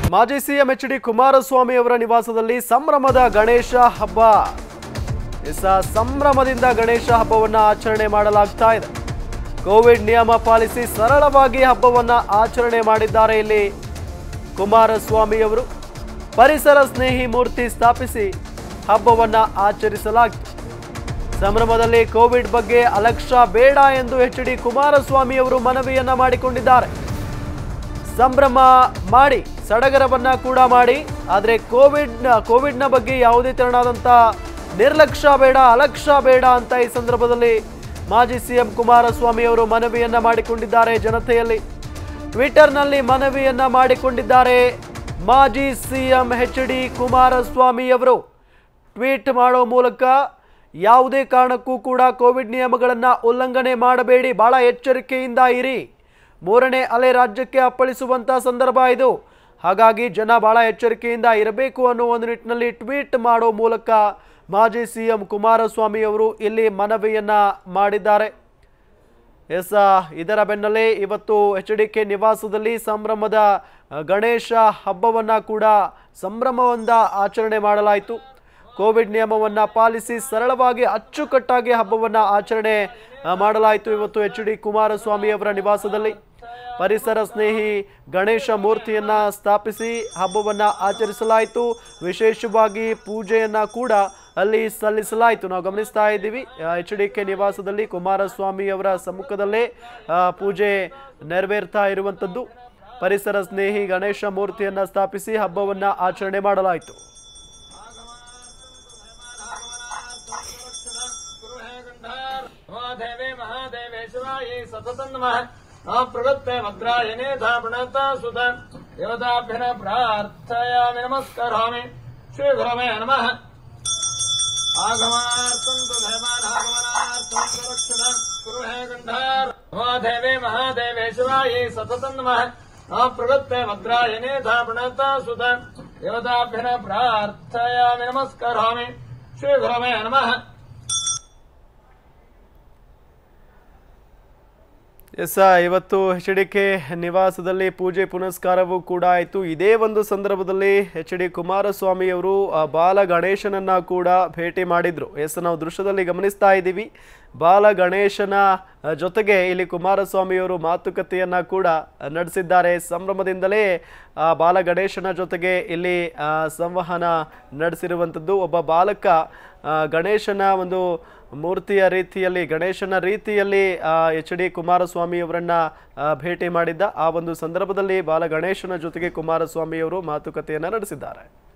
ಮಾಜಿ CM H D Kumaraswamy ಅವರ ನಿವಾಸದಲ್ಲಿ ಸಂಭ್ರಮದ ಗಣೇಶ ಹಬ್ಬ ಎಸ ಸಂಭ್ರಮದಿಂದ ಗಣೇಶ ಹಬ್ಬವನ್ನ ಆಚರಣೆ ಮಾಡಲಾಗ್ತಾ ಇದೆ ಕೋವಿಡ್ ನಿಯಮ ಪಾಲಿಸಿ ಸರಳವಾಗಿ ಹಬ್ಬವನ್ನ ಆಚರಣೆ ಮಾಡಿದ್ದಾರೆ ಇಲ್ಲಿ ಕುಮಾರಸ್ವಾಮಿ ಅವರು ಪರಿಸರ ಸ್ನೇಹಿ ಮೂರ್ತಿ ಸ್ಥಾಪಿಸಿ ಹಬ್ಬವನ್ನ ಆಚರಿಸಲಾಗಿತ್ತು ಸಂಭ್ರಮದಲ್ಲಿ ಕೋವಿಡ್ ಬಗ್ಗೆ ಅಲಕ್ಷ್ಯ ಬೇಡ ಎಂದು ಎಚ್ ಡಿ ಕುಮಾರಸ್ವಾಮಿ ಅವರು ಮನವಿಯನ್ನ ಮಾಡಿಕೊಂಡಿದ್ದಾರೆ ಸಂಭ್ರಮ ಮಾಡಿ ಸಡಗರವನ್ನ ಕೂಡ ಮಾಡಿ ಆದರೆ ಕೋವಿಡ್ನ ಕೋವಿಡ್ನ ಬಗ್ಗೆ ಯಾವುದೇ ತೆರನಾದಂಥ ನಿರ್ಲಕ್ಷ್ಯ ಬೇಡ ಅಲಕ್ಷ್ಯ ಬೇಡ ಅಂತ ಈ ಸಂದರ್ಭದಲ್ಲಿ ಮಾಜಿ ಸಿಎಂ ಕುಮಾರಸ್ವಾಮಿ ಅವರು ಮನವಿಯನ್ನ ಮಾಡಿಕೊಂಡಿದ್ದಾರೆ ಜನತೆಯಲ್ಲಿ ಟ್ವಿಟರ್ನಲ್ಲಿ ಮನವಿಯನ್ನ ಮಾಡಿಕೊಂಡಿದ್ದಾರೆ ಮಾಜಿ ಸಿಎಂ ಎಚ್ ಡಿ ಕುಮಾರಸ್ವಾಮಿ ಅವರು ಟ್ವೀಟ್ ಮಾಡೋ ಮೂಲಕ ಯಾವುದೇ ಕಾರಣಕ್ಕೂ ಕೂಡ ಕೋವಿಡ್ ನಿಯಮಗಳನ್ನು ಉಲ್ಲಂಘನೆ ಮಾಡಬೇಡಿ ಬಹಳ ಎಚ್ಚರಿಕೆಯಿಂದ ಇರಿ ಮೂರನೇ ಅಲೆ ರಾಜ್ಯಕ್ಕೆ ಅಪ್ಪಳಿಸುವಂಥ ಸಂದರ್ಭ ಇದು ಹಾಗಾಗಿ ಜನ ಬಹಳ ಎಚ್ಚರಿಕೆಯಿಂದ ಇರಬೇಕು ಅನ್ನೋ ಒಂದು ನಿಟ್ಟಿನಲ್ಲಿ ಟ್ವೀಟ್ ಮಾಡೋ ಮೂಲಕ ಮಾಜಿ ಸಿ ಎಂ ಕುಮಾರಸ್ವಾಮಿ ಅವರು ಇಲ್ಲಿ ಮನವಿಯನ್ನ ಮಾಡಿದ್ದಾರೆ ಎಸ್ ಆ, ಇದರ ಬೆನ್ನಲ್ಲೇ ಇವತ್ತು ಎಚ್ ಡಿ ಕೆ ನಿವಾಸದಲ್ಲಿ ಸಂಭ್ರಮದ ಆ, ಗಣೇಶ ಹಬ್ಬವನ್ನ ಕೂಡ ಸಂಭ್ರಮದಿಂದ ಆಚರಣೆ ಮಾಡಲಾಯಿತು ಕೋವಿಡ್ ನಿಯಮವನ್ನ ಪಾಲಿಸಿ ಸರಳವಾಗಿ ಅಚ್ಚುಕಟ್ಟಾಗಿ ಹಬ್ಬವನ್ನ ಆಚರಣೆ ಆ, ಮಾಡಲಾಯಿತು ಇವತ್ತು ಎಚ್ ಡಿ ಕುಮಾರಸ್ವಾಮಿ ಅವರ ನಿವಾಸದಲ್ಲಿ ಪರಿಸರ ಸ್ನೇಹಿ ಗಣೇಶ ಮೂರ್ತಿಯನ್ನ ಸ್ಥಾಪಿಸಿ ಹಬ್ಬವನ್ನ ಆಚರಿಸಲಾಯಿತು ವಿಶೇಷವಾಗಿ ಪೂಜೆಯನ್ನ ಕೂಡ ಅಲ್ಲಿ ಸಲ್ಲಿಸಲಾಯಿತು ನಾವು ಗಮನಿಸ್ತಾ ಇದ್ದೀವಿ ಎಚ್ ಡಿ ಕೆ ನಿವಾಸದಲ್ಲಿ ಕುಮಾರಸ್ವಾಮಿ ಅವರ ಸಮ್ಮುಖದಲ್ಲೇ ಆ, ಪೂಜೆ ನೆರವೇರ್ತಾ ಇರುವಂಥದ್ದು ಪರಿಸರ ಸ್ನೇಹಿ ಗಣೇಶ ಮೂರ್ತಿಯನ್ನ ಸ್ಥಾಪಿಸಿ ಹಬ್ಬವನ್ನ ಆಚರಣೆ ಮಾಡಲಾಯಿತು महादेवे महादेवेश्वरायै सततं नमः प्रवृत्ते मद्रायणे धापणता सुत देवताभ्यः प्रार्थयामि नमस्करोमि श्रीगुरवे नमः आगमार्थं तु धर्मानागमनार्थं सुरक्षणं कुरु हे गण्डार महादेवे महादेवेश्वरायै सततं नमः प्रवृत्ते मद्रायणे धापणता सुत देवताभ्यः प्रार्थयामि नमस्करोमि श्रीगुरवे नमः ಎಸ್ ಇವತ್ತು ಎಚ್ ಡಿ ಕೆ ನಿವಾಸದಲ್ಲಿ ಪೂಜೆ ಪುನಸ್ಕಾರವೂ ಕೂಡ ಆಯಿತು ಇದೇ ಒಂದು ಸಂದರ್ಭದಲ್ಲಿ ಎಚ್ ಡಿ ಕುಮಾರಸ್ವಾಮಿ ಅವರು ಆ, ಬಾಲ ಗಣೇಶನನ್ನ ಕೂಡ ಭೇಟಿ ಮಾಡಿದ್ರು ಎಸ್ ನಾವು ದೃಶ್ಯದಲ್ಲಿ ಗಮನಿಸ್ತಾ ಇದ್ದೀವಿ ಬಾಲ ಗಣೇಶನ ಆ, ಜೊತೆಗೆ ಇಲ್ಲಿ ಕುಮಾರಸ್ವಾಮಿ ಅವರು ಮಾತುಕತೆಯನ್ನ ಕೂಡ ನಡೆಸಿದ್ದಾರೆ ಸಂಭ್ರಮದಿಂದಲೇ ಆ ಬಾಲ ಗಣೇಶನ ಜೊತೆಗೆ ಇಲ್ಲಿ ಆ, ಸಂವಹನ ನಡೆಸಿರುವಂಥದ್ದು ಒಬ್ಬ ಬಾಲಕ ಆ, ಗಣೇಶನ ಒಂದು ಮೂರ್ತಿಯ ರೀತಿಯಲ್ಲಿ ಗಣೇಶನ ರೀತಿಯಲ್ಲಿ ಎಚ್ ಡಿ ಕುಮಾರಸ್ವಾಮಿ ಅವರನ್ನ ಆ, ಭೇಟಿ ಮಾಡಿದ್ದ ಆ ಒಂದು ಸಂದರ್ಭದಲ್ಲಿ ಬಾಲ ಗಣೇಶನ ಜೊತೆಗೆ ಕುಮಾರಸ್ವಾಮಿ ಅವರು ಮಾತುಕತೆಯನ್ನ ನಡೆಸಿದ್ದಾರೆ